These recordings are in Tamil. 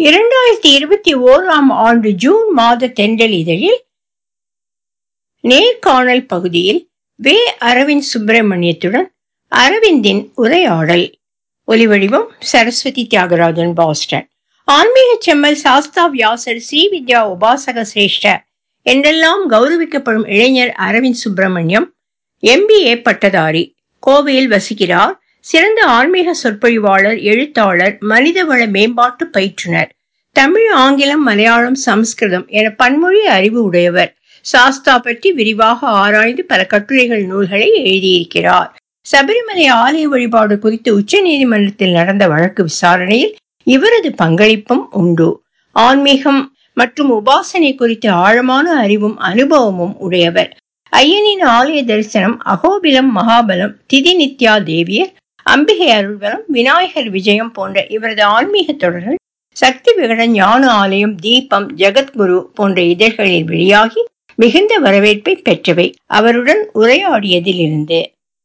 இரண்டாயிரத்தி இருபத்தி ஓராம் ஆண்டு ஜூன் மாத தென்றல் இதழில் நேர்காணல் பகுதியில் வே அரவிந்த் சுப்பிரமணியத்துடன் அரவிந்தின் உரையாடல் ஒலிவடிவம் சரஸ்வதி தியாகராஜன் பாஸ்டன் ஆன்மீக செம்மல் சாஸ்தா வியாசர் ஸ்ரீ வித்யா உபாசக சிரேஷ்ட என்றெல்லாம் கௌரவிக்கப்படும் இளைஞர் அரவிந்த் சுப்பிரமணியம் எம்பிஏ பட்டதாரி கோவையில் வசிக்கிறார் சிறந்த ஆன்மீக சொற்பொழிவாளர் எழுத்தாளர் மனிதவள மேம்பாட்டு பயிற்றுனர் தமிழ் ஆங்கிலம் மலையாளம் சமஸ்கிருதம் என பன்மொழி அறிவு உடையவர் சாஸ்தா பற்றி விரிவாக ஆராய்ந்து பல கட்டுரைகள் நூல்களை எழுதியிருக்கிறார் சபரிமலை ஆலய வழிபாடு குறித்து உச்ச நீதிமன்றத்தில் நடந்த வழக்கு விசாரணையில் இவரது பங்களிப்பும் உண்டு ஆன்மீகம் மற்றும் உபாசனை குறித்து ஆழமான அறிவும் அனுபவமும் உடையவர் ஐயனின் ஆலய தரிசனம் அகோபிலம் மகாபலம் திதி நித்யா தேவியர் அம்பிகை அருள்வரம் விநாயகர் விஜயம் போன்ற இவரது ஆன்மீக தொடர்கள் சக்தி விகடன் ஞான ஆலயம் தீபம் ஜெகத்குரு போன்ற இதழ்களில் வெளியாகி மிகுந்த வரவேற்பை பெற்றவை அவருடன் உரையாடியதிலிருந்து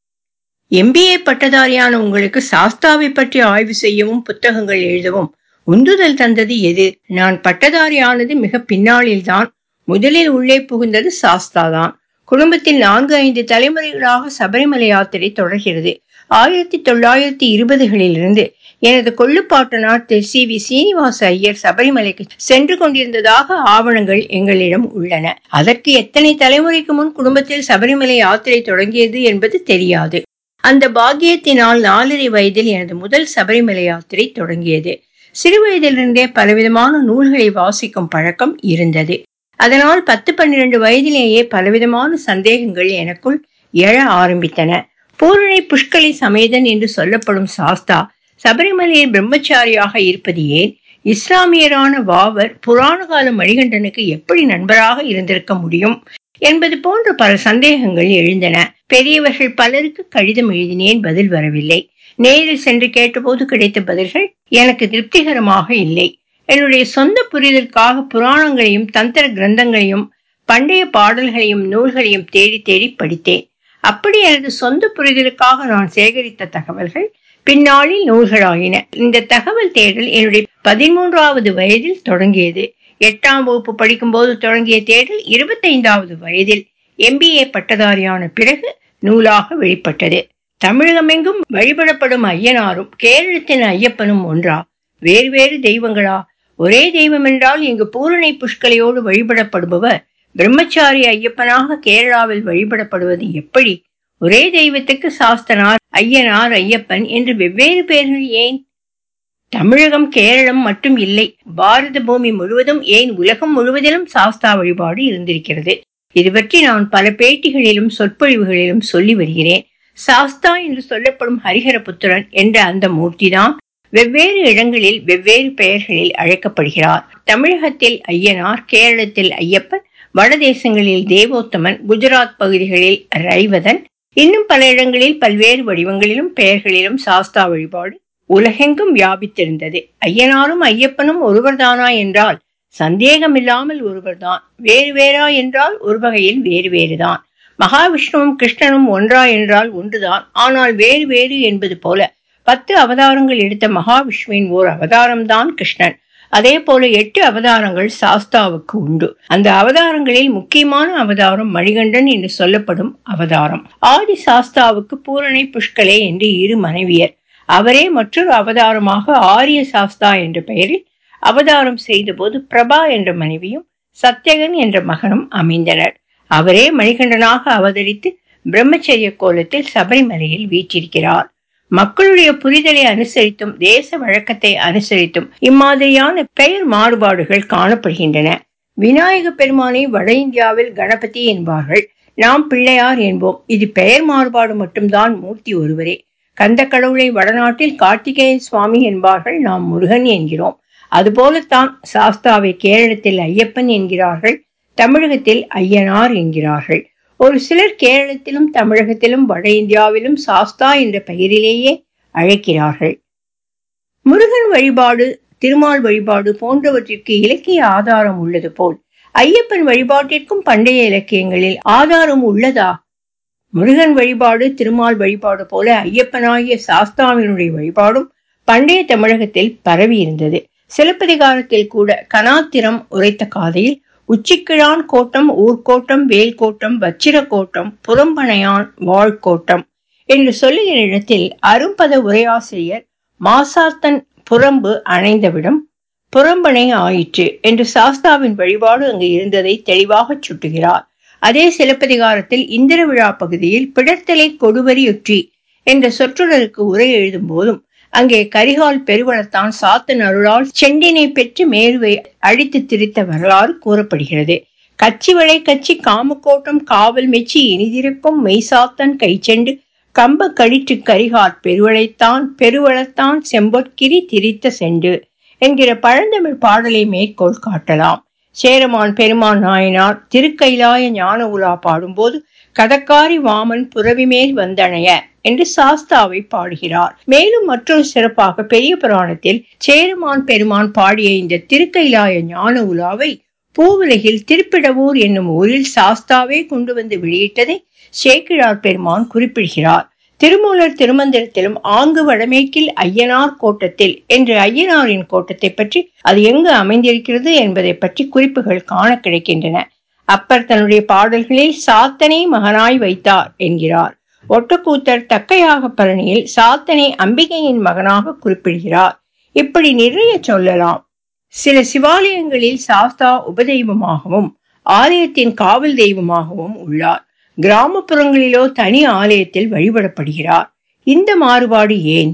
எம்பிஏ பட்டதாரியான உங்களுக்கு சாஸ்தாவை பற்றி ஆய்வு செய்யவும் புத்தகங்கள் எழுதவும் உந்துதல் தந்தது எது நான் பட்டதாரி ஆனது மிக பின்னாளில்தான் முதலில் உள்ளே புகுந்தது சாஸ்தா தான் குடும்பத்தில் நான்கு ஐந்து தலைமுறைகளாக சபரிமலை யாத்திரை தொடர்கிறது ஆயிரத்தி தொள்ளாயிரத்தி இருபதுகளிலிருந்து எனது கொள்ளுப்பாட்டனார் திரு சி வி சீனிவாச ஐயர் சபரிமலைக்கு சென்று கொண்டிருந்ததாக ஆவணங்கள் எங்களிடம் உள்ளன அதற்கு எத்தனை தலைமுறைக்கு முன் குடும்பத்தில் சபரிமலை யாத்திரை தொடங்கியது என்பது தெரியாது அந்த பாக்கியத்தினால் நாலரை வயதில் எனது முதல் சபரிமலை யாத்திரை தொடங்கியது சிறு வயதிலிருந்தே பலவிதமான நூல்களை வாசிக்கும் பழக்கம் இருந்தது அதனால் பத்து பன்னிரண்டு வயதிலேயே பலவிதமான சந்தேகங்கள் எனக்குள் எழ ஆரம்பித்தன பூரணை புஷ்கலை சமேதன் என்று சொல்லப்படும் சாஸ்தா சபரிமலையில் பிரம்மச்சாரியாக இருப்பது ஏன் இஸ்லாமியரான வாவர் புராண கால மணிகண்டனுக்கு எப்படி நண்பராக இருந்திருக்க முடியும் என்பது போன்ற பல சந்தேகங்கள் எழுந்தன பெரியவர்கள் பலருக்கு கடிதம் எழுதினேன் பதில் வரவில்லை நேரில் சென்று கேட்டபோது கிடைத்த பதில்கள் எனக்கு திருப்திகரமாக இல்லை என்னுடைய சொந்த புரிதலுக்காக புராணங்களையும் தந்திர கிரந்தங்களையும் பண்டைய பாடல்களையும் நூல்களையும் தேடி தேடி படித்தேன் அப்படி எனது சொந்த புரிதலுக்காக நான் சேகரித்த தகவல்கள் பின்னாளில் நூல்களாகின இந்த தகவல் தேடல் என்னுடைய பதிமூன்றாவது வயதில் தொடங்கியது எட்டாம் வகுப்பு படிக்கும் போது தொடங்கிய தேடல் இருபத்தைந்தாவது வயதில் எம்பிஏ பட்டதாரியான பிறகு நூலாக வெளிப்பட்டது தமிழகமெங்கும் வழிபடப்படும் ஐயனாரும் கேரளத்தின் ஐயப்பனும் ஒன்றா வேறு வேறு தெய்வங்களா ஒரே தெய்வம் என்றால் இங்கு பூரணை புஷ்கலையோடு வழிபடப்படுபவர் பிரம்மச்சாரி ஐயப்பனாக கேரளாவில் வழிபடப்படுவது எப்படி ஒரே தெய்வத்துக்கு சாஸ்தனார் ஐயனார் ஐயப்பன் என்று வெவ்வேறு பெயர்கள் ஏன் தமிழகம் கேரளம் மட்டும் இல்லை பாரத பூமி முழுவதும் ஏன் உலகம் முழுவதிலும் சாஸ்தா வழிபாடு இருந்திருக்கிறது இது பற்றி நான் பல பேட்டிகளிலும் சொற்பொழிவுகளிலும் சொல்லி வருகிறேன் சாஸ்தா என்று சொல்லப்படும் ஹரிஹர புத்திரன் என்ற அந்த மூர்த்திதான் வெவ்வேறு இடங்களில் வெவ்வேறு பெயர்களில் அழைக்கப்படுகிறார் தமிழகத்தில் ஐயனார் கேரளத்தில் ஐயப்பன் வடதேசங்களில் தேவோத்தமன் குஜராத் பகுதிகளில் ரைவதன் இன்னும் பல இடங்களில் பல்வேறு வடிவங்களிலும் பெயர்களிலும் சாஸ்தா வழிபாடு உலகெங்கும் வியாபித்திருந்தது ஐயனாரும் ஐயப்பனும் ஒருவர்தானா என்றால் சந்தேகமில்லாமல் ஒருவர்தான் வேறு வேறா என்றால் ஒரு வகையில் வேறு வேறுதான் மகாவிஷ்ணுவும் கிருஷ்ணனும் ஒன்றா என்றால் ஒன்றுதான் ஆனால் வேறு வேறு என்பது போல பத்து அவதாரங்கள் எடுத்த மகாவிஷ்ணுவின் ஓர் அவதாரம்தான் கிருஷ்ணன் அதே போல எட்டு அவதாரங்கள் சாஸ்தாவுக்கு உண்டு அந்த அவதாரங்களில் முக்கியமான அவதாரம் மணிகண்டன் என்று சொல்லப்படும் அவதாரம் ஆதி சாஸ்தாவுக்கு பூரணை புஷ்கலே என்று இரு மனைவியர் அவரே மற்றொரு அவதாரமாக ஆரிய சாஸ்தா என்ற பெயரில் அவதாரம் செய்தபோது பிரபா என்ற மனைவியும் சத்யகன் என்ற மகனும் அமைந்தனர் அவரே மணிகண்டனாக அவதரித்து பிரம்மச்சரிய கோலத்தில் சபரிமலையில் வீற்றிருக்கிறார் மக்களுடைய புரிதலை அனுசரித்தும் தேச வழக்கத்தை அனுசரித்தும் இம்மாதிரியான பெயர் மாறுபாடுகள் காணப்படுகின்றன விநாயக பெருமானை வட இந்தியாவில் கணபதி என்பார்கள் நாம் பிள்ளையார் என்போம் இது பெயர் மாறுபாடு மட்டும்தான் மூர்த்தி ஒருவரே கந்த கடவுளை வடநாட்டில் கார்த்திகேய சுவாமி என்பார்கள் நாம் முருகன் என்கிறோம் அதுபோலத்தான் சாஸ்தாவை கேரளத்தில் ஐயப்பன் என்கிறார்கள் தமிழகத்தில் ஐயனார் என்கிறார்கள் ஒரு சிலர் கேரளத்திலும் தமிழகத்திலும் வட இந்தியாவிலும் சாஸ்தா என்ற பெயரிலேயே அழைக்கிறார்கள் முருகன் வழிபாடு திருமால் வழிபாடு போன்றவற்றிற்கு இலக்கிய ஆதாரம் உள்ளது போல் ஐயப்பன் வழிபாட்டிற்கும் பண்டைய இலக்கியங்களில் ஆதாரம் உள்ளதா முருகன் வழிபாடு திருமால் வழிபாடு போல ஐயப்பனாகிய சாஸ்தாவினுடைய வழிபாடும் பண்டைய தமிழகத்தில் பரவி இருந்தது சிலப்பதிகாரத்தில் கூட கனாத்திரம் உரைத்த காதையில் உச்சிக்கிழான் கோட்டம் ஊர்கோட்டம் வேல்கோட்டம் வச்சிர கோட்டம் புறம்பனையான் வாழ்கோட்டம் என்று சொல்லுகிற இடத்தில் அரும்பத உரையாசிரியர் மாசாத்தன் புறம்பு அணைந்தவிடம் புறம்பனை ஆயிற்று என்று சாஸ்தாவின் வழிபாடு அங்கு இருந்ததை தெளிவாக சுட்டுகிறார் அதே சிலப்பதிகாரத்தில் இந்திர விழா பகுதியில் பிடர்த்தலை கொடுவரியுற்றி என்ற சொற்றொடருக்கு உரை எழுதும் போதும் அங்கே கரிகால் பெருவளத்தான் சாத்தன் அருளால் செண்டினை பெற்று மேருவை அழித்து திரித்த வரலாறு கூறப்படுகிறது கச்சி வளை கச்சி காமக்கோட்டம் காவல் மெச்சி இனிதிருப்பும் மெய்சாத்தன் கைச்செண்டு கம்ப கடிற்று கரிகால் பெருவளைத்தான் பெருவளத்தான் செம்பொற்கிரி திரித்த செண்டு என்கிற பழந்தமிழ் பாடலை மேற்கோள் காட்டலாம் சேரமான் பெருமான் நாயனார் திருக்கைலாய ஞான உலா பாடும்போது கதக்காரி வாமன் புறவிமேல் வந்தணைய என்று சாஸ்தாவை பாடுகிறார் மேலும் மற்றொரு சிறப்பாக பெரிய புராணத்தில் சேரமான் பெருமான் பாடிய இந்த திருக்கைலாய ஞான உலாவை பூவுலகில் திருப்பிடவூர் என்னும் ஊரில் சாஸ்தாவே கொண்டு வந்து வெளியிட்டதை சேக்கிழார் பெருமான் குறிப்பிடுகிறார் திருமூலர் திருமந்திரத்திலும் ஆங்கு வடமேற்கில் ஐயனார் கோட்டத்தில் என்று ஐயனாரின் கோட்டத்தை பற்றி அது எங்கு அமைந்திருக்கிறது என்பதை பற்றி குறிப்புகள் காண கிடைக்கின்றன அப்பர் தன்னுடைய பாடல்களில் சாத்தனை மகனாய் வைத்தார் என்கிறார் ஒட்டக்கூத்தர் தக்கையாக பரணியில் சாத்தனை அம்பிகையின் மகனாக குறிப்பிடுகிறார் இப்படி நிறைய சொல்லலாம் சில சிவாலயங்களில் சாஸ்தா உபதெய்வமாகவும் ஆலயத்தின் காவல் தெய்வமாகவும் உள்ளார் கிராமப்புறங்களிலோ தனி ஆலயத்தில் வழிபடப்படுகிறார் இந்த மாறுபாடு ஏன்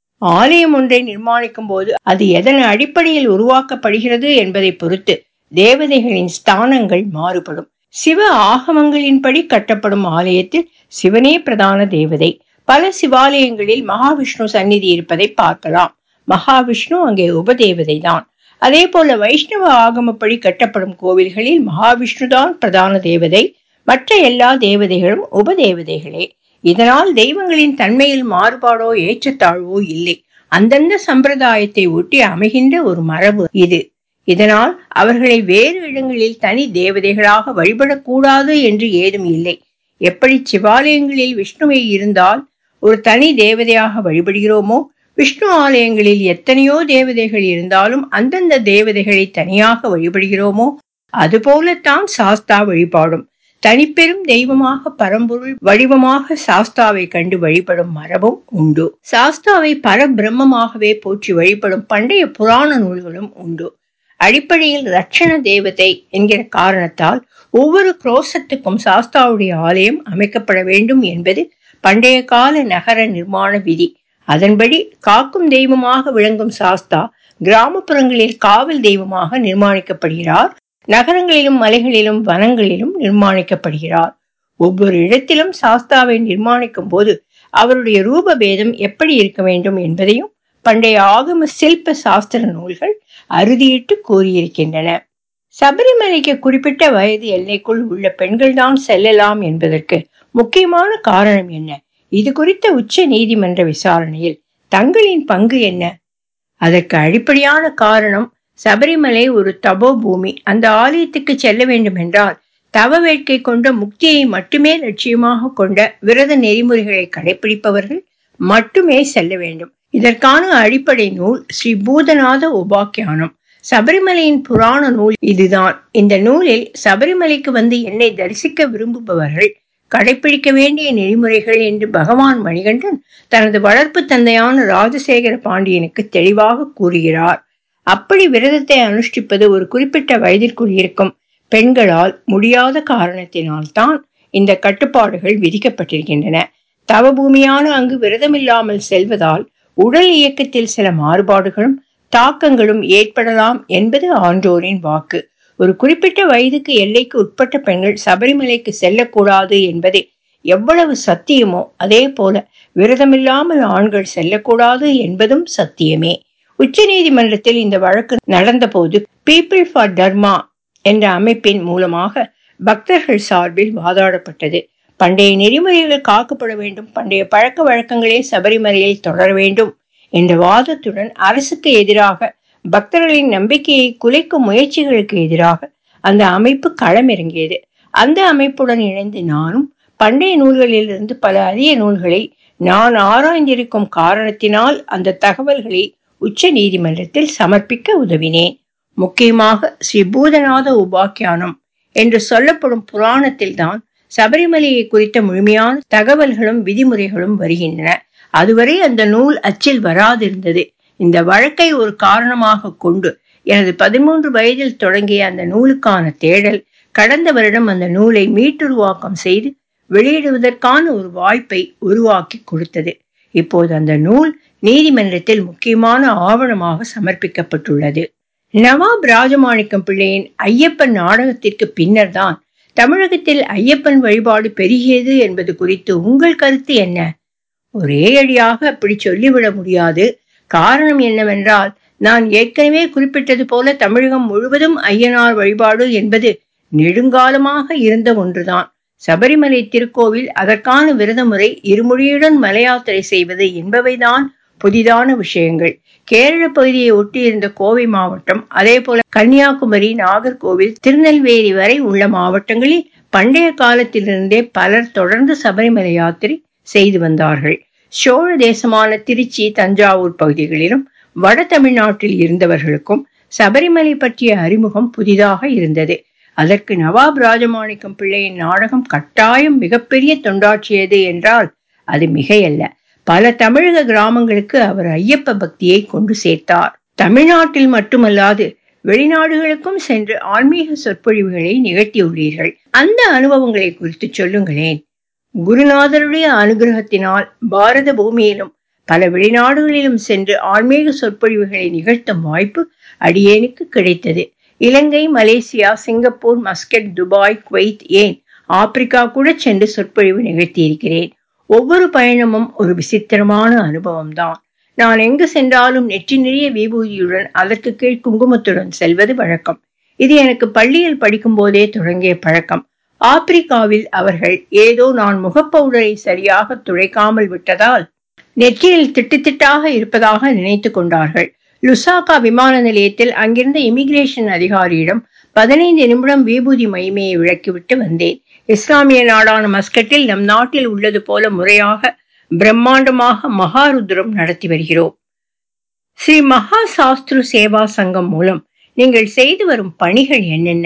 ஆலயம் ஒன்றை நிர்மாணிக்கும் போது அது எதன் அடிப்படையில் உருவாக்கப்படுகிறது என்பதை பொறுத்து தேவதைகளின் ஸ்தானங்கள் மாறுபடும் சிவ ஆகமங்களின்படி கட்டப்படும் ஆலயத்தில் சிவனே பிரதான தேவதை பல சிவாலயங்களில் மகாவிஷ்ணு சந்நிதி இருப்பதை பார்க்கலாம் மகாவிஷ்ணு அங்கே உபதேவதை தான் அதே போல வைஷ்ணவ ஆகமப்படி கட்டப்படும் கோவில்களில் மகாவிஷ்ணு தான் பிரதான தேவதை மற்ற எல்லா தேவதைகளும் உபதேவதைகளே இதனால் தெய்வங்களின் தன்மையில் மாறுபாடோ ஏற்றத்தாழ்வோ இல்லை அந்தந்த சம்பிரதாயத்தை ஒட்டி அமைகின்ற ஒரு மரபு இது இதனால் அவர்களை வேறு இடங்களில் தனி தேவதைகளாக வழிபடக்கூடாது என்று ஏதும் இல்லை எப்படி சிவாலயங்களில் விஷ்ணுவை இருந்தால் ஒரு தனி தேவதையாக வழிபடுகிறோமோ விஷ்ணு ஆலயங்களில் எத்தனையோ தேவதைகள் இருந்தாலும் அந்தந்த தேவதைகளை தனியாக வழிபடுகிறோமோ அதுபோலத்தான் சாஸ்தா வழிபாடும் தனிப்பெரும் தெய்வமாக பரம்பொருள் வடிவமாக சாஸ்தாவை கண்டு வழிபடும் மரபும் உண்டு சாஸ்தாவை பரபிரம்மமாகவே போற்றி வழிபடும் பண்டைய புராண நூல்களும் உண்டு அடிப்படையில் ரட்சண தேவதை என்கிற காரணத்தால் ஒவ்வொரு குரோசத்துக்கும் சாஸ்தாவுடைய ஆலயம் அமைக்கப்பட வேண்டும் என்பது பண்டைய கால நகர நிர்மாண விதி அதன்படி காக்கும் தெய்வமாக விளங்கும் சாஸ்தா கிராமப்புறங்களில் காவல் தெய்வமாக நிர்மாணிக்கப்படுகிறார் நகரங்களிலும் மலைகளிலும் வனங்களிலும் நிர்மாணிக்கப்படுகிறார் ஒவ்வொரு இடத்திலும் சாஸ்தாவை நிர்மாணிக்கும் போது அவருடைய ரூப பேதம் எப்படி இருக்க வேண்டும் என்பதையும் பண்டைய ஆகம சில்ப சாஸ்திர நூல்கள் அறுதியிட்டு கூறியிருக்கின்றன சபரிமலைக்கு குறிப்பிட்ட வயது எல்லைக்குள் உள்ள பெண்கள்தான் செல்லலாம் என்பதற்கு முக்கியமான காரணம் என்ன இது குறித்த உச்ச நீதிமன்ற விசாரணையில் தங்களின் பங்கு என்ன அதற்கு அடிப்படையான காரணம் சபரிமலை ஒரு தபோ பூமி அந்த ஆலயத்துக்கு செல்ல வேண்டும் என்றால் தவ வேட்கை கொண்ட முக்தியை மட்டுமே லட்சியமாக கொண்ட விரத நெறிமுறைகளை கடைபிடிப்பவர்கள் மட்டுமே செல்ல வேண்டும் இதற்கான அடிப்படை நூல் ஸ்ரீ பூதநாத உபாக்கியானம் சபரிமலையின் புராண நூல் இதுதான் இந்த நூலில் சபரிமலைக்கு வந்து என்னை தரிசிக்க விரும்புபவர்கள் கடைபிடிக்க வேண்டிய நெறிமுறைகள் என்று பகவான் மணிகண்டன் தனது வளர்ப்பு தந்தையான ராஜசேகர பாண்டியனுக்கு தெளிவாக கூறுகிறார் அப்படி விரதத்தை அனுஷ்டிப்பது ஒரு குறிப்பிட்ட வயதிற்குள் இருக்கும் பெண்களால் முடியாத காரணத்தினால்தான் இந்த கட்டுப்பாடுகள் விதிக்கப்பட்டிருக்கின்றன தவபூமியான அங்கு விரதமில்லாமல் செல்வதால் உடல் இயக்கத்தில் சில மாறுபாடுகளும் தாக்கங்களும் ஏற்படலாம் என்பது ஆன்றோரின் வாக்கு ஒரு குறிப்பிட்ட வயதுக்கு எல்லைக்கு உட்பட்ட பெண்கள் சபரிமலைக்கு செல்லக்கூடாது என்பது எவ்வளவு சத்தியமோ அதே போல விரதமில்லாமல் ஆண்கள் செல்லக்கூடாது என்பதும் சத்தியமே உச்ச நீதிமன்றத்தில் இந்த வழக்கு நடந்தபோது பீப்பிள் ஃபார் தர்மா என்ற அமைப்பின் மூலமாக பக்தர்கள் சார்பில் வாதாடப்பட்டது பண்டைய நெறிமுறைகள் காக்கப்பட வேண்டும் பண்டைய பழக்க வழக்கங்களே சபரிமலையில் தொடர வேண்டும் என்ற வாதத்துடன் அரசுக்கு எதிராக பக்தர்களின் நம்பிக்கையை குலைக்கும் முயற்சிகளுக்கு எதிராக அந்த அமைப்பு களமிறங்கியது அந்த அமைப்புடன் இணைந்து நானும் பண்டைய நூல்களிலிருந்து பல அரிய நூல்களை நான் ஆராய்ந்திருக்கும் காரணத்தினால் அந்த தகவல்களை உச்ச நீதிமன்றத்தில் சமர்ப்பிக்க உதவினேன் முக்கியமாக ஸ்ரீ பூதநாத உபாக்கியானம் என்று சொல்லப்படும் புராணத்தில்தான் சபரிமலையை குறித்த முழுமையான தகவல்களும் விதிமுறைகளும் வருகின்றன அதுவரை அந்த நூல் அச்சில் வராதிருந்தது இந்த வழக்கை ஒரு காரணமாக கொண்டு எனது பதிமூன்று வயதில் தொடங்கிய அந்த நூலுக்கான தேடல் கடந்த வருடம் அந்த நூலை மீட்டுருவாக்கம் செய்து வெளியிடுவதற்கான ஒரு வாய்ப்பை உருவாக்கி கொடுத்தது இப்போது அந்த நூல் நீதிமன்றத்தில் முக்கியமான ஆவணமாக சமர்ப்பிக்கப்பட்டுள்ளது நவாப் ராஜமாணிக்கம் பிள்ளையின் ஐயப்பன் நாடகத்திற்கு பின்னர் தான் தமிழகத்தில் ஐயப்பன் வழிபாடு பெருகியது என்பது குறித்து உங்கள் கருத்து என்ன ஒரே அடியாக அப்படி சொல்லிவிட முடியாது காரணம் என்னவென்றால் நான் ஏற்கனவே குறிப்பிட்டது போல தமிழகம் முழுவதும் ஐயனார் வழிபாடு என்பது நெடுங்காலமாக இருந்த ஒன்றுதான் சபரிமலை திருக்கோவில் அதற்கான விரத முறை இருமொழியுடன் மலை யாத்திரை செய்வது என்பவைதான் புதிதான விஷயங்கள் கேரள பகுதியை ஒட்டியிருந்த கோவை மாவட்டம் அதே போல கன்னியாகுமரி நாகர்கோவில் திருநெல்வேலி வரை உள்ள மாவட்டங்களில் பண்டைய காலத்திலிருந்தே பலர் தொடர்ந்து சபரிமலை யாத்திரை செய்து வந்தார்கள் சோழ தேசமான திருச்சி தஞ்சாவூர் பகுதிகளிலும் வட தமிழ்நாட்டில் இருந்தவர்களுக்கும் சபரிமலை பற்றிய அறிமுகம் புதிதாக இருந்தது அதற்கு நவாப் ராஜமாணிக்கம் பிள்ளையின் நாடகம் கட்டாயம் மிகப்பெரிய தொண்டாற்றியது என்றால் அது மிகையல்ல பல தமிழக கிராமங்களுக்கு அவர் ஐயப்ப பக்தியை கொண்டு சேர்த்தார் தமிழ்நாட்டில் மட்டுமல்லாது வெளிநாடுகளுக்கும் சென்று ஆன்மீக சொற்பொழிவுகளை நிகழ்த்தியுள்ளீர்கள் அந்த அனுபவங்களை குறித்து சொல்லுங்களேன் குருநாதருடைய அனுகிரகத்தினால் பாரத பூமியிலும் பல வெளிநாடுகளிலும் சென்று ஆன்மீக சொற்பொழிவுகளை நிகழ்த்தும் வாய்ப்பு அடியேனுக்கு கிடைத்தது Ilangai Malaysia Singapore Muscat Dubai Kuwait ஏன் ஆப்பிரிக்கா கூட சென்று சொற்பொழிவு நிகழ்த்தியிருக்கிறேன் ஒவ்வொரு பயணமும் ஒரு விசித்திரமான அனுபவம் தான் நான் எங்கு சென்றாலும் நெற்றி நிறைய விபூதியுடன் அதற்கு கீழ் குங்குமத்துடன் செல்வது வழக்கம் இது எனக்கு பள்ளியில் படிக்கும் போதே தொடங்கிய பழக்கம் ஆப்பிரிக்காவில் அவர்கள் ஏதோ நான் முகப்பவுடரை சரியாக துடைக்காமல் விட்டதால் நெற்றியில் திட்டு திட்டாக இருப்பதாக நினைத்து கொண்டார்கள் லுசாகா விமான நிலையத்தில் அங்கிருந்த இமிகிரேஷன் அதிகாரியிடம் பதினைந்து நிமிடம் விபூதி மகிமையை விளக்கிவிட்டு வந்தேன் இஸ்லாமிய நாடான மஸ்கட்டில் நம் நாட்டில் உள்ளது போல முறையாக பிரம்மாண்டமாக மகாருத்ரம் நடத்தி வருகிறோம் ஸ்ரீ மகா சாஸ்திரு சேவா சங்கம் மூலம் நீங்கள் செய்து வரும் பணிகள் என்னென்ன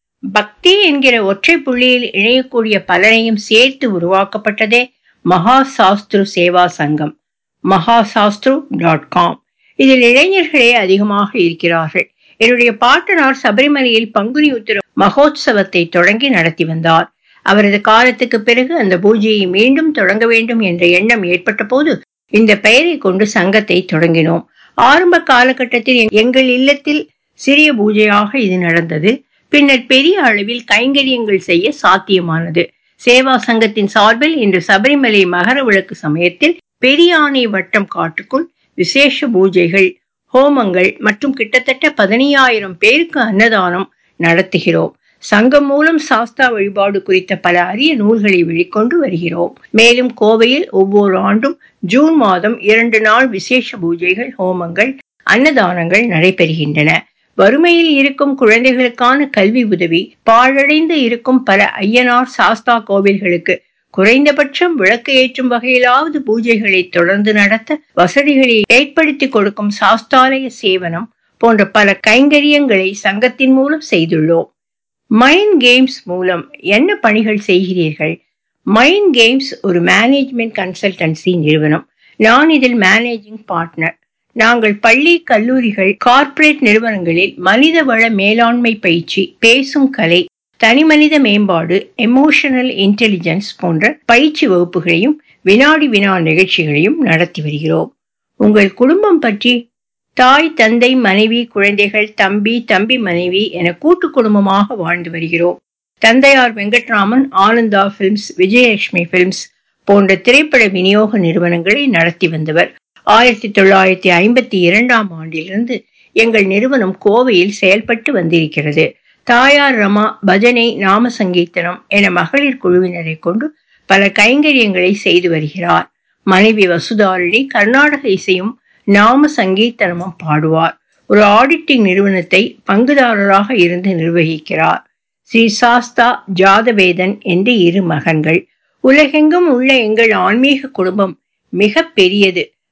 பக்தி என்கிற ஒற்றை புள்ளியில் இணையக்கூடிய பலரையும் சேர்த்து உருவாக்கப்பட்டதே மகா சாஸ்திரு சேவா சங்கம் மகா சாஸ்திரு டாட் காம் இதில் இளைஞர்களே அதிகமாக இருக்கிறார்கள் என்னுடைய பாட்டனார் சபரிமலையில் பங்குனி உத்திர மகோத்சவத்தை தொடங்கி நடத்தி வந்தார் அவரது காலத்துக்கு பிறகு அந்த பூஜையை மீண்டும் தொடங்க வேண்டும் என்ற எண்ணம் ஏற்பட்ட போது இந்த பெயரை கொண்டு சங்கத்தை தொடங்கினோம் ஆரம்ப காலகட்டத்தில் எங்கள் இல்லத்தில் சிறிய பூஜையாக இது நடந்தது பின்னர் பெரிய அளவில் கைங்கரியங்கள் செய்ய சாத்தியமானது சேவா சங்கத்தின் சார்பில் இன்று சபரிமலை மகர விளக்கு சமயத்தில் பெரியானை வட்டம் காட்டுக்குள் விசேஷ பூஜைகள் ஹோமங்கள் மற்றும் கிட்டத்தட்ட பதினையாயிரம் பேருக்கு அன்னதானம் நடத்துகிறோம் சங்கம் மூலம் சாஸ்தா வழிபாடு குறித்த பல அரிய நூல்களை வெளிக்கொண்டு வருகிறோம் மேலும் கோவையில் ஒவ்வொரு ஆண்டும் ஜூன் மாதம் இரண்டு நாள் விசேஷ பூஜைகள் ஹோமங்கள் அன்னதானங்கள் நடைபெறுகின்றன வறுமையில் இருக்கும் குழந்தைகளுக்கான கல்வி உதவி பாழடைந்து இருக்கும் பல ஐயனார் சாஸ்தா கோவில்களுக்கு குறைந்தபட்சம் விளக்கு ஏற்றும் வகையிலாவது பூஜைகளை தொடர்ந்து நடத்த வசதிகளை ஏற்படுத்தி கொடுக்கும் சாஸ்தாலய சேவனம் போன்ற பல கைங்கரியங்களை சங்கத்தின் மூலம் செய்துள்ளோம் மைண்ட் கேம்ஸ் மூலம் என்ன பணிகள் செய்கிறீர்கள் மைண்ட் கேம்ஸ் ஒரு மேனேஜ்மெண்ட் கன்சல்டன்சி நிறுவனம் நான் இதில் மேனேஜிங் பார்ட்னர் நாங்கள் பள்ளி கல்லூரிகள் கார்ப்பரேட் நிறுவனங்களில் மனித வள மேலாண்மை பயிற்சி பேசும் கலை தனிமனித மேம்பாடு எமோஷனல் இன்டெலிஜென்ஸ் போன்ற பயிற்சி வகுப்புகளையும் வினாடி வினா நிகழ்ச்சிகளையும் நடத்தி வருகிறோம் உங்கள் குடும்பம் பற்றி தாய் தந்தை மனைவி குழந்தைகள் தம்பி தம்பி மனைவி என கூட்டு குடும்பமாக வாழ்ந்து வருகிறோம் தந்தையார் வெங்கட்ராமன் ஆனந்தா பிலிம்ஸ் விஜயலட்சுமி பிலிம்ஸ் போன்ற திரைப்பட விநியோக நிறுவனங்களை நடத்தி வந்தவர் ஆயிரத்தி தொள்ளாயிரத்தி ஐம்பத்தி இரண்டாம் ஆண்டிலிருந்து எங்கள் நிறுவனம் கோவையில் செயல்பட்டு வந்திருக்கிறது தாயார் ரமா பஜனை நாம சங்கீர்த்தனம் என மகளிர் குழுவினரை கொண்டு பல கைங்கரியங்களை செய்து வருகிறார் மனைவி வசுதாரிணி கர்நாடக இசையும் நாம சங்கீர்த்தனமும் பாடுவார் ஒரு ஆடிட்டிங் நிறுவனத்தை பங்குதாரராக இருந்து நிர்வகிக்கிறார் ஸ்ரீ சாஸ்தா ஜாதவேதன் என்று இரு மகன்கள் உலகெங்கும் உள்ள எங்கள் ஆன்மீக குடும்பம் மிக பெரியது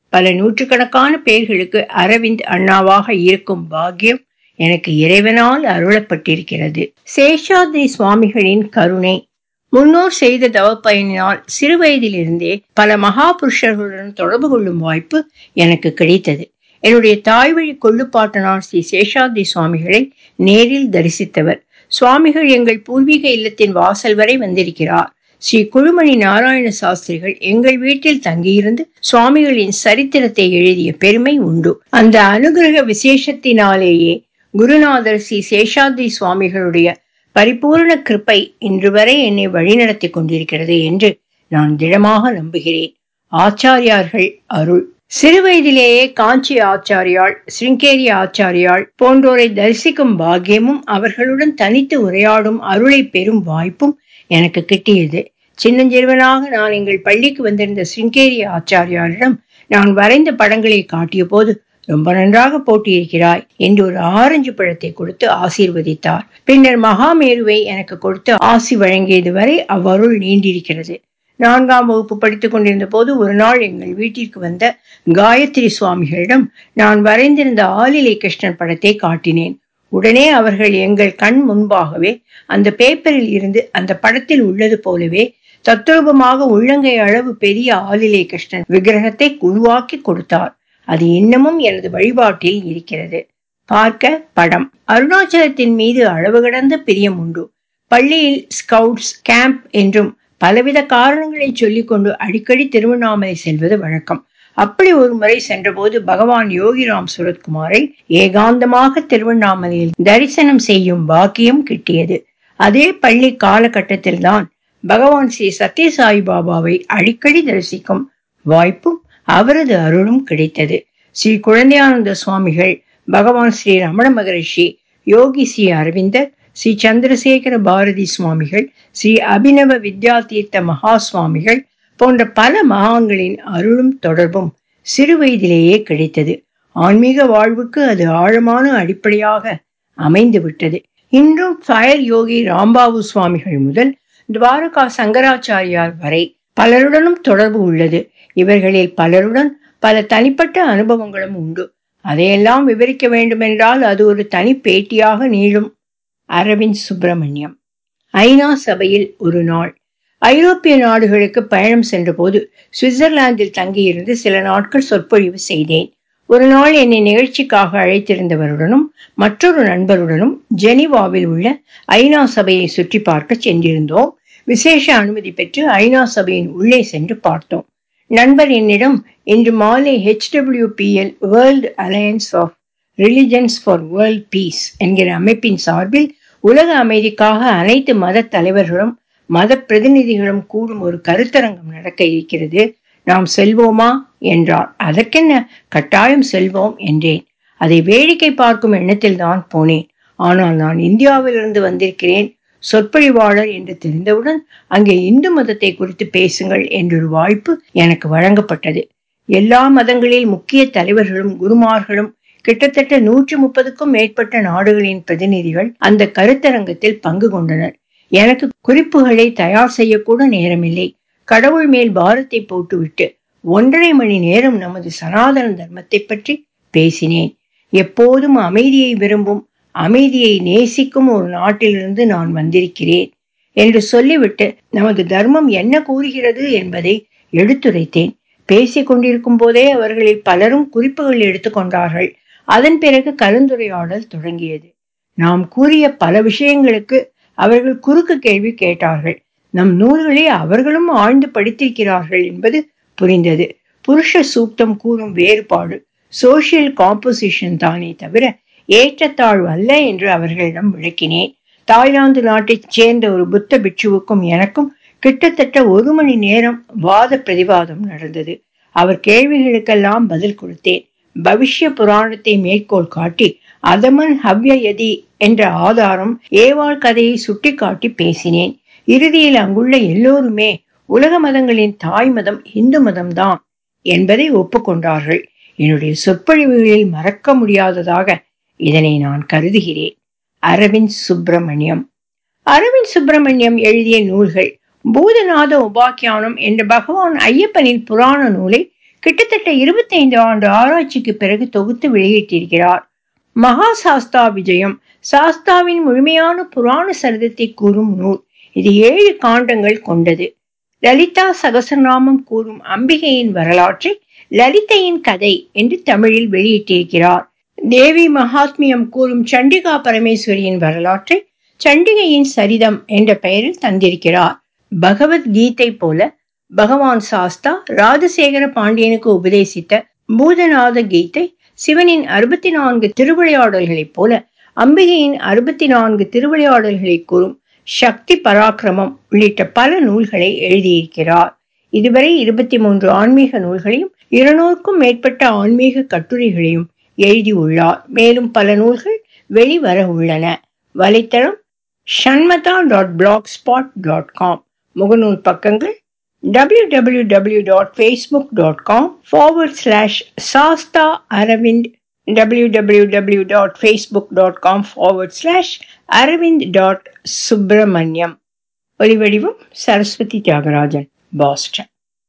பல நூற்றுக்கணக்கான பேர்களுக்கு அரவிந்த் அண்ணாவாக இருக்கும் பாக்கியம் எனக்கு இறைவனால் அருளப்பட்டிருக்கிறது சேஷாத்ரி சுவாமிகளின் கருணை முன்னோர் செய்த தவப்பயனினால் சிறுவயதிலிருந்தே பல மகாபுருஷர்களுடன் தொடர்பு கொள்ளும் வாய்ப்பு எனக்கு கிடைத்தது என்னுடைய தாய்வழி கொள்ளுப்பாட்டனார் ஸ்ரீ சேஷாத்ரி சுவாமிகளை நேரில் தரிசித்தவர் சுவாமிகள் எங்கள் பூர்வீக இல்லத்தின் வாசல் வரை வந்திருக்கிறார் ஸ்ரீ குழுமணி நாராயண சாஸ்திரிகள் எங்கள் வீட்டில் தங்கியிருந்து சுவாமிகளின் சரித்திரத்தை எழுதிய பெருமை உண்டு அந்த அனுகிரக விசேஷத்தினாலேயே குருநாதர் ஸ்ரீ சேஷாத்ரி சுவாமிகளுடைய பரிபூர்ண கிருப்பை இன்று வரை என்னை வழிநடத்தி கொண்டிருக்கிறது என்று நான் திடமாக நம்புகிறேன் ஆச்சாரியார்கள் அருள் சிறுவயதிலேயே காஞ்சி ஆச்சாரியாள் சிருங்கேரி ஆச்சாரியாள் போன்றோரை தரிசிக்கும் பாக்கியமும் அவர்களுடன் தனித்து உரையாடும் அருளை பெறும் வாய்ப்பும் எனக்கு கிட்டியது சின்னஞ்சிறுவனாக நான் எங்கள் பள்ளிக்கு வந்திருந்த சிருங்கேரி ஆச்சாரியாரிடம் நான் வரைந்த படங்களை காட்டிய போது ரொம்ப நன்றாக போட்டியிருக்கிறாய் என்று ஒரு ஆரஞ்சு பழத்தை கொடுத்து ஆசீர்வதித்தார் பின்னர் மகாமேருவை எனக்கு கொடுத்து ஆசி வழங்கியது வரை அவ்வருள் நீண்டிருக்கிறது நான்காம் வகுப்பு படித்துக் கொண்டிருந்த போது ஒரு நாள் எங்கள் வீட்டிற்கு வந்த காயத்ரி சுவாமிகளிடம் நான் வரைந்திருந்த ஆலிலை கிருஷ்ணன் படத்தை காட்டினேன் உடனே அவர்கள் எங்கள் கண் முன்பாகவே அந்த பேப்பரில் இருந்து அந்த படத்தில் உள்ளது போலவே தத்ரூபமாக உள்ளங்கை அளவு பெரிய ஆலிலை கிருஷ்ணன் விக்கிரகத்தை உருவாக்கி கொடுத்தார் அது இன்னமும் எனது வழிபாட்டில் இருக்கிறது பார்க்க படம் அருணாச்சலத்தின் மீது அளவு கடந்த பிரியம் உண்டு பள்ளியில் ஸ்கவுட்ஸ் கேம்ப் என்றும் பலவித காரணங்களை சொல்லிக்கொண்டு அடிக்கடி திருவண்ணாமலை செல்வது வழக்கம் அப்படி ஒரு முறை சென்றபோது பகவான் யோகிராம் சுரத்குமாரை ஏகாந்தமாக திருவண்ணாமலையில் தரிசனம் செய்யும் பாக்கியம் கிட்டியது அதே பள்ளி காலகட்டத்தில் தான் பகவான் ஸ்ரீ சத்யசாயி பாபாவை அடிக்கடி தரிசிக்கும் வாய்ப்பும் அவரது அருளும் கிடைத்தது ஸ்ரீ குழந்தையானந்த சுவாமிகள் பகவான் ஸ்ரீ ரமண மகரிஷி யோகி ஸ்ரீ அரவிந்தர் ஸ்ரீ சந்திரசேகர பாரதி சுவாமிகள் ஸ்ரீ அபினவ வித்யா தீர்த்த மகா சுவாமிகள் போன்ற பல மகான்களின் அருளும் தொடர்பும் சிறு வயதிலேயே கிடைத்தது ஆன்மீக வாழ்வுக்கு அது ஆழமான அடிப்படையாக அமைந்து விட்டது இன்றும் ஃபயர் யோகி ராம்பாபு சுவாமிகள் முதல் துவாரகா சங்கராச்சாரியார் வரை பலருடனும் தொடர்பு உள்ளது இவர்களில் பலருடன் பல தனிப்பட்ட அனுபவங்களும் உண்டு அதையெல்லாம் விவரிக்க வேண்டுமென்றால் அது ஒரு தனி பேட்டியாக நீளும் அரவிந்த் சுப்பிரமணியம் ஐநா சபையில் ஒரு நாள் ஐரோப்பிய நாடுகளுக்கு பயணம் சென்றபோது சுவிட்சர்லாந்தில் தங்கியிருந்து சில நாட்கள் சொற்பொழிவு செய்தேன் ஒரு நாள் என்னை நிகழ்ச்சிக்காக அழைத்திருந்தவருடனும் மற்றொரு நண்பருடனும் ஜெனிவாவில் உள்ள ஐநா சபையை சுற்றி பார்க்க சென்றிருந்தோம் விசேஷ அனுமதி பெற்று ஐநா சபையின் உள்ளே சென்று பார்த்தோம் நண்பர் என்னிடம் இன்று மாலை HWPL world alliance of religions for world peace என்கிற அமைப்பின் சார்பில் உலக அமைதிக்காக அனைத்து மத தலைவர்களும் மத பிரதிநிதிகளும் கூடும் ஒரு கருத்தரங்கம் நடக்க இருக்கிறது நாம் செல்வோமா என்றார் அதற்கென்ன கட்டாயம் செல்வோம் என்றேன் அதை வேடிக்கை பார்க்கும் எண்ணத்தில் தான் போனேன் ஆனால் நான் இந்தியாவிலிருந்து வந்திருக்கிறேன் சொற்பொழிவாளர் என்று தெரிந்தவுடன் அங்கே இந்து மதத்தை குறித்து பேசுங்கள் என்றொரு வாய்ப்பு எனக்கு வழங்கப்பட்டது எல்லா மதங்களில் முக்கிய தலைவர்களும் குருமார்களும் கிட்டத்தட்ட நூற்றி முப்பதுக்கும் மேற்பட்ட நாடுகளின் பிரதிநிதிகள் அந்த கருத்தரங்கத்தில் பங்கு கொண்டனர் எனக்கு குறிப்புகளை தயார் செய்யக்கூட நேரமில்லை கடவுள் மேல் பாரத்தை போட்டுவிட்டு ஒன்றரை மணி நேரம் நமது சனாதன தர்மத்தை பற்றி பேசினேன் எப்போதும் அமைதியை விரும்பும் அமைதியை நேசிக்கும் ஒரு நாட்டிலிருந்து நான் வந்திருக்கிறேன் என்று சொல்லிவிட்டு நமது தர்மம் என்ன கூறுகிறது என்பதை எடுத்துரைத்தேன் பேசிக் கொண்டிருக்கும் போதே அவர்களில் பலரும் குறிப்புகள் எடுத்துக்கொண்டார்கள் அதன் பிறகு கலந்துரையாடல் தொடங்கியது நாம் கூறிய பல விஷயங்களுக்கு அவர்கள் குறுக்கு கேள்வி கேட்டார்கள் நம் நூல்களை அவர்களும் ஆழ்ந்து படித்திருக்கிறார்கள் என்பது புரிந்தது புருஷ சூக்தம் கூறும் வேறுபாடு சோசியல் காம்போசிஷன் தானே தவிர ஏற்றத்தாழ்வு அல்ல என்று அவர்களிடம் விளக்கினேன் தாய்லாந்து நாட்டைச் சேர்ந்த ஒரு புத்த பிட்சுவுக்கும் எனக்கும் கிட்டத்தட்ட ஒரு மணி நேரம் வாத பிரதிவாதம் நடந்தது அவர் கேள்விகளுக்கெல்லாம் பதில் கொடுத்தேன் பவிஷ்ய புராணத்தை மேற்கோள் காட்டி அதமன் ஹவ்யயதி என்ற ஆதாரம் ஏவாள் கதையை சுட்டிக்காட்டி பேசினேன் இறுதியில் அங்குள்ள எல்லோருமே உலக மதங்களின் தாய் மதம் இந்து மதம்தான் என்பதை ஒப்புக்கொண்டார்கள் என்னுடைய சொற்பொழிவுகளில் மறக்க முடியாததாக இதனை நான் கருதுகிறேன் அரவிந்த் சுப்பிரமணியம் அரவிந்த் சுப்பிரமணியம் எழுதிய நூல்கள் பூதநாத உபாக்கியானம் என்ற பகவான் ஐயப்பனின் புராண நூலை கிட்டத்தட்ட இருபத்தைந்து ஆண்டு ஆராய்ச்சிக்கு பிறகு தொகுத்து வெளியிட்டிருக்கிறார் மகா சாஸ்தா விஜயம் சாஸ்தாவின் முழுமையான புராண சரிதத்தை கூறும் நூல் இது ஏழு காண்டங்கள் கொண்டது லலிதா சகசரநாமம் கூறும் அம்பிகையின் வரலாற்றை லலிதையின் கதை என்று தமிழில் வெளியிட்டிருக்கிறார் தேவி மகாத்மியம் கூறும் சண்டிகா பரமேஸ்வரியின் வரலாற்றை சண்டிகையின் சரிதம் என்ற பெயரில் தந்திருக்கிறார் பகவத்கீதை போல பகவான் சாஸ்தா ராஜசேகர பாண்டியனுக்கு உபதேசித்த பூதநாத கீதை சிவனின் அறுபத்தி நான்கு திருவிளையாடல்களைப் போல அம்பிகையின் அறுபத்தி நான்கு திருவிளையாடல்களை கூறும் சக்தி பராக்கிரமம் உள்ளிட்ட பல நூல்களை எழுதியிருக்கிறார் இதுவரை இருபத்தி மூன்று ஆன்மீக நூல்களையும் இருநூறுக்கும் மேற்பட்ட ஆன்மீக கட்டுரைகளையும் எழுதியுள்ளார் மேலும் பல நூல்கள் வெளிவர உள்ளன வலைத்தளம் Shanmatha dot blogspot dot com முகநூல் பக்கங்கள் www.facebook.com forward slash Sasta Aravind www.facebook.com forward slash அரவிந்த்.சுப்பிரமணியம் ஒலிவடிவம் சரஸ்வதி தியாகராஜன் பாஸ்டன்